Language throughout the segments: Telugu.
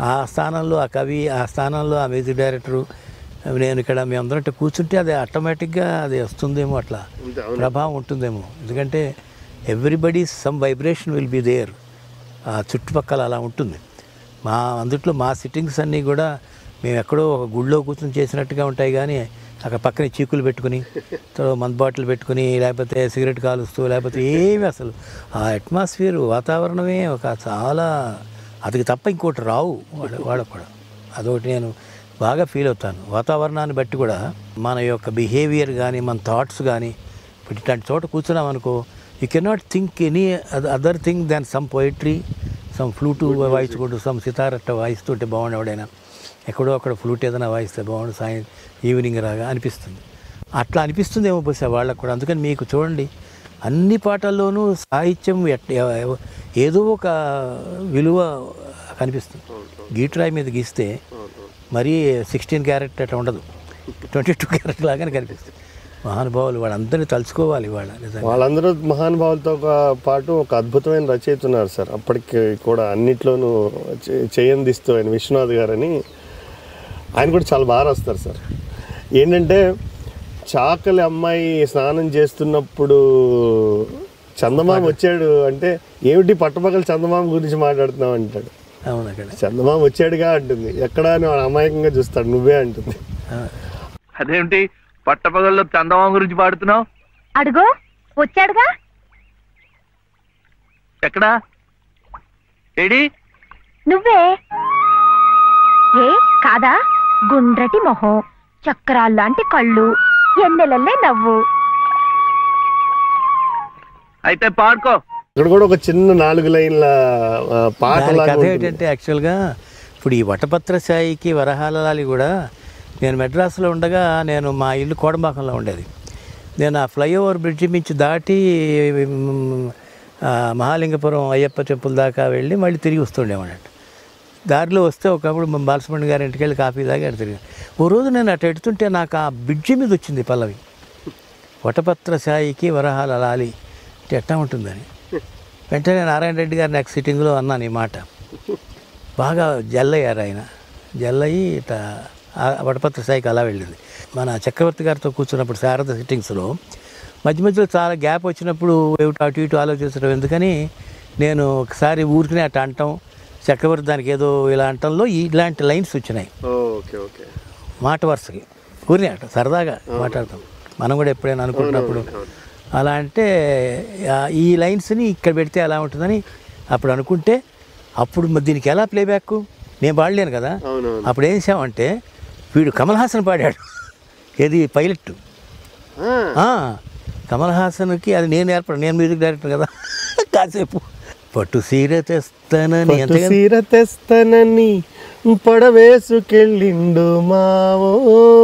ఆ స్థానంలో ఆ కవి ఆ స్థానంలో ఆ మ్యూజిక్ డైరెక్టరు నేను ఇక్కడ మేమందరం ఇట్లా కూర్చుంటే అది ఆటోమేటిక్గా అది వస్తుందేమో అట్లా ప్రభావం ఉంటుందేమో ఎందుకంటే everybody some vibration will be there ఆ చుట్టుపక్కల అలా ఉంటుంది మా అందుట్లో మా సిట్టింగ్స్ అన్నీ కూడా మేము ఎక్కడో ఒక గుళ్ళో కూర్చొని చేసినట్టుగా ఉంటాయి కానీ అక్కడ పక్కనే చీకులు పెట్టుకుని తర్వాత మందు బాటిల్ పెట్టుకుని లేకపోతే సిగరెట్ కాలుస్తూ లేకపోతే ఏమి అసలు ఆ అట్మాస్ఫియర్ వాతావరణమే ఒక చాలా అది తప్ప ఇంకోటి రావు వాడ వాడకూడదు అదొకటి నేను బాగా ఫీల్ అవుతాను వాతావరణాన్ని బట్టి కూడా మన యొక్క బిహేవియర్ కానీ మన థాట్స్ కానీ ఇప్పుడు ఇట్లాంటి చోట కూర్చున్నాం అనుకో you cannot think any other thing than some poetry some flute వాయించుకుంటూ సమ్ సితార్ అట్ట వాయిస్తుంటే బాగుండు ఎవడైనా ఎక్కడో అక్కడ ఫ్లూట్ ఏదైనా వాయిస్తే బాగుండు సాయం ఈవినింగ్ రాగా అనిపిస్తుంది అట్లా అనిపిస్తుందేమో బహుశా వాళ్ళకు కూడా అందుకని మీకు చూడండి అన్ని పాటల్లోనూ సాహిత్యం ఎట్- ఎవ- ఏదో ఒక విలువ కనిపిస్తుంది గీటరాయి మీద గీస్తే మరీ సిక్స్టీన్ క్యారెట్ అట్లా ఉండదు ట్వంటీ టూ క్యారెట్ లాగానే కనిపిస్తుంది మహానుభావులు వాళ్ళందరినీ తలుచుకోవాలి వాళ్ళ నిజంగా వాళ్ళందరూ మహానుభావులతో ఒక పాటు ఒక అద్భుతమైన రచయిత ఉన్నారు సార్ అప్పటికి కూడా అన్నిట్లోనూ చే- చేయందిస్తూ ఆయన విశ్వనాథ్ గారని ఆయన కూడా చాలా బాగా రాస్తారు సార్ ఏంటంటే చాకలి అమ్మాయి స్నానం చేస్తున్నప్పుడు చందమామ వచ్చాడు అంటే ఏమిటి పట్టపగల చందమామ గురించి మాట్లాడుతున్నావు అంటాడు అవును అక్కడ చందమామ వచ్చాడుగా అంటుంది ఎక్కడ అని వాడు అమాయకంగా చూస్తాడు నువ్వే అంటుంది ఆ. అదేమిటి పట్టపగల్లో చందమామ గురించి పాడుతున్నావు అడుగో వచ్చాడుగా ఎక్కడా ఏడి నువ్వే ఏ కాదా గుండ్రటి మొహం చక్రాల్లాంటి కళ్ళు ఎన్నెలల్లే నవ్వు అయితే పాడుకో ఇక్కడ కూడా ఒక చిన్న నాలుగు లైన్ల ఆ, పాట దాని లాగా కథ ఉంటుంది. ఏంటంటే యాక్చువల్గా ఇప్పుడు ఈ వటపత్ర సాయికి వరహాలలాలి కూడా నేను మెడ్రాస్లో ఉండగా నేను మా ఇల్లు కోడంబాకంలో ఉండేది నేను ఆ ఫ్లైఓవర్ బ్రిడ్జి మించి దాటి మ్, ఆ, మహాలింగపురం అయ్యప్ప టెంపుల్ దాకా వెళ్ళి మళ్ళీ తిరిగి వస్తుండేవాడు దారిలో వస్తే ఒకప్పుడు మా బాలసుబ్రహ్మణ్య గారి ఇంటికి వెళ్ళి కాఫీ తాగి అటు తిరిగి ఓ రోజు నేను అటు ఎడుతుంటే నాకు ఆ బ్రిడ్జి మీద వచ్చింది పల్లవి వటపత్ర సాయికి వరహాల లాలి అంటే ఎట్టా ఉంటుందని వెంటనే నారాయణ రెడ్డి గారి నెక్స్ట్ సిట్టింగ్లో అన్నాను ఈ మాట బాగా జల్లయ్యారు ఆయన జల్లయి ఇట్లా ఆ వటపత్ర స్థాయికి అలా వెళ్ళింది మన చక్రవర్తి గారితో కూర్చున్నప్పుడు శారద సిట్టింగ్స్లో మధ్య మధ్యలో చాలా గ్యాప్ వచ్చినప్పుడు ఏమిటి అటు ఇటు ఆలోచించడం ఎందుకని నేను ఒకసారి ఊరికినే అట్లా అంటాం చక్రవర్తి దానికి ఏదో ఇలా అంటంలో ఇలాంటి లైన్స్ వచ్చినాయి ఓకే ఓకే మాట వరుసకి ఊరినే అట సరదాగా మాట్లాడతాం మనం కూడా ఎప్పుడైనా అనుకుంటున్నప్పుడు అలా అంటే ఆ, ఈ లైన్స్ని ఇక్కడ పెడితే ఎలా ఉంటుందని అప్పుడు అనుకుంటే అప్పుడు మరి దీనికి ఎలా ప్లేబ్యాక్ నేను పాడలేను కదా అవునవును అప్పుడు ఏం చేసామంటే వీడు కమల్ హాసన్ పాడాడు ఏది పైలట్ ఆ, ఆ, కమల్ హాసన్కి అది నేను ఏర్పడ నేను మ్యూజిక్ డైరెక్టర్ కదా కాసేపు పట్టు సీర తెస్తానని పట్టు ఎంతగా సీర తెస్తానని పడవేసుకెళ్ళిండు మావో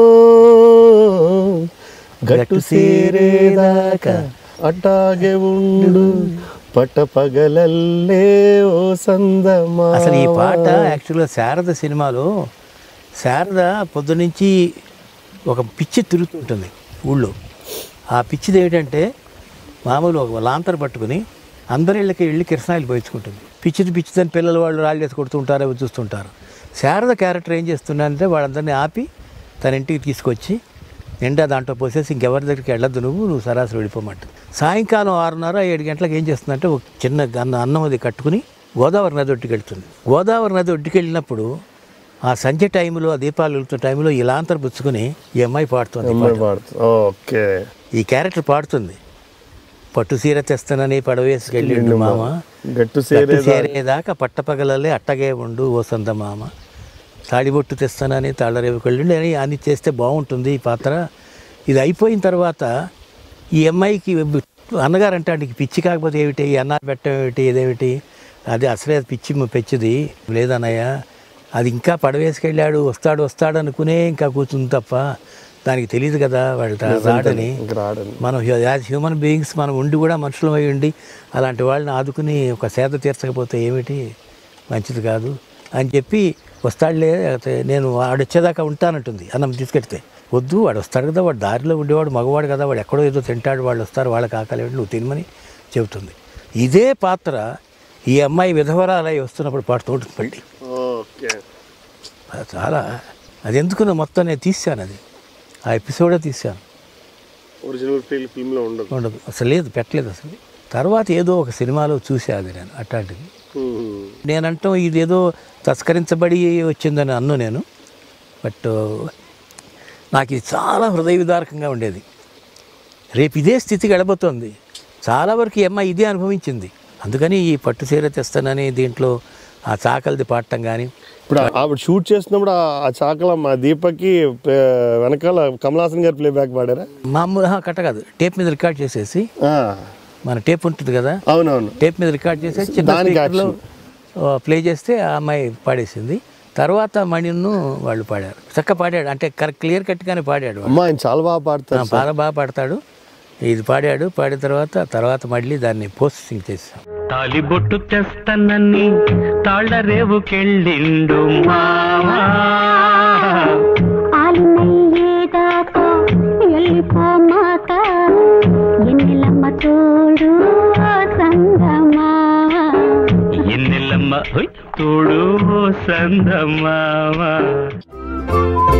గట్టు సీరేదాకా అట్టాగే ఉండు పట్ట పగలల్లే ఓ సందమా అసలు ఈ పాట యాక్చువల్గా శారద సినిమాలో శారద పొద్దునుంచి ఒక పిచ్చి తిరుగుతుంటుంది ఊళ్ళో ఆ పిచ్చిది ఏమిటంటే మామూలు ఒక లాంతర్ పట్టుకుని అందరి ఇళ్ళకి వెళ్ళి కిరసనాయిలు పోయించుకుంటుంది పిచ్చిది పిచ్చిదని పిల్లలు వాళ్ళు రాళ్ళు వేసి కొడుతుంటారు అవి చూస్తుంటారు శారద క్యారెక్టర్ ఏం చేస్తుందంటే వాళ్ళందరినీ ఆపి తన ఇంటికి తీసుకొచ్చి నిండా దాంట్లో పోసేసి ఇంకెవరి దగ్గరికి వెళ్ళొద్దు నువ్వు నువ్వు సరాసరి వెళ్ళిపోమంట సాయంకాలం ఆరున్నర ఏడు గంటలకు ఏం చేస్తుందంటే ఒక చిన్న అన్న అన్నం అది కట్టుకుని గోదావరి నది ఒడ్డుకి వెళ్తుంది గోదావరి నది ఒడ్డుకి వెళ్ళినప్పుడు ఆ సంధ్య టైంలో ఆ దీపాలు వెళ్తున్న టైంలో ఈ లాంతర్ పుచ్చుకుని ఈ అమ్మాయి పాడుతుంది ఈ అమ్మాయి పాట. పాడుతుంది ఓకే ఈ క్యారెక్టర్ పాడుతుంది పట్టు సీర తెస్తానని పడవేసుకెళ్ళిండు మామ గట్టు గట్టు సీరే చేరేదాకా పట్టపగలలే అట్టగే ఉండు ఓ సంద మామ తాడిబొట్టు తెస్తానని తాళరేవుకెళ్ళండి అని అని చేస్తే బాగుంటుంది ఈ పాత్ర ఇది అయిపోయిన తర్వాత ఈ అమ్మాయికి అన్నగారు అంటే నీకు పిచ్చి కాకపోతే ఏమిటి ఈ అన్నారు పెట్టడం ఏమిటి ఇదేమిటి అది అసలే అది పిచ్చి పిచ్చిది లేదన్నయ్య అది ఇంకా పడవేసుకెళ్ళాడు వస్తాడు వస్తాడు అనుకునే ఇంకా కూర్చుంది తప్ప దానికి తెలియదు కదా వాళ్ళు రా- రాడని ఇంక రాడని మనం యాజ్ హ్యూమన్ బీయింగ్స్ మనం ఉండి కూడా మనుషులం అయి ఉండి అలాంటి వాళ్ళని ఆదుకుని ఒక సేద తీర్చకపోతే ఏమిటి మంచిది కాదు అని చెప్పి వస్తాడులే అయితే నేను వాడు వచ్చేదాకా ఉంటానంటుంది అన్నం తీసుకెడితే వద్దు వాడు వస్తాడు కదా వాడు దారిలో ఉండేవాడు మగవాడు కదా వాడు ఎక్కడో ఏదో తింటాడు వాళ్ళు వస్తారు వాళ్ళకి ఆకలి ఏంటి నువ్వు తినమని చెబుతుంది ఇదే పాత్ర ఈ అమ్మాయి విధవరాలై వస్తున్నప్పుడు పాడుతూ ఉంటుంది మళ్ళీ ఓకే ఓకే అది చాలా అది ఎందుకునో మొత్తం నేను తీశాను అది ఆ ఎపిసోడే తీశాను ఒరిజినల్ ఫీల్ ఫిల్మ్లో ఉండదు ఉండదు అసలు లేదు పెట్టలేదు అసలు తర్వాత ఏదో ఒక సినిమాలో చూసా అది నేను అట్లాంటిది మ్మ్. నేనంటాం ఇదేదో తస్కరించబడి వచ్చిందని అన్ను నేను బట్ నాకు ఇది చాలా హృదయ విదారకంగా ఉండేది రేపు ఇదే స్థితికి గడబోతోంది చాలా వరకు ఈ అమ్మాయి ఇదే అనుభవించింది అందుకని ఈ పట్టు చీర తెస్తానని దీంట్లో ఆ చాకలిది పాడటం కానీ ఇప్పుడు ఆ- ఆవిడ షూట్ చేసినప్పుడు ఆ- ఆ చాకల మా దీపక్కి ఆ, వెనకాల కమలాసన్ గారు ప్లే బ్యాక్ పాడారా మామూలు ఆహా, కట్ట కాదు టేప్ మీద రికార్డ్ చేసేసి ఆ, మన టేప్ ఉంటుంది కదా అవునవును టేప్ మీద రికార్డ్ చేసేసి చిన్న దానికి స్పీకర్లో ప్లే చేస్తే ఆ అమ్మాయి పాడేసింది తర్వాత మణిను వాళ్ళు పాడారు చక్క పాడాడు అంటే కరెక్ట్ క్లియర్ కట్గానే పాడాడు వాడు. అమ్మ ఆయన చాలా బాగా పాడతారు ఆ, బాగా బాగా పాడతాడు ఇది పాడాడు పాడిన తర్వాత తర్వాత మళ్ళీ దాన్ని పోస్టింగ్ చేసాం తాలిబొట్టు తెస్తానని తాళ్ళ రేవుకెళ్ళిండు మావా ఆలినయ్యేదాకా వెళ్ళిపోమాక ఎన్నెలమ్మ తోడు సంగమా ఎన్నెల్లమ్మ హొయ్ తోడు ఓ సందమావా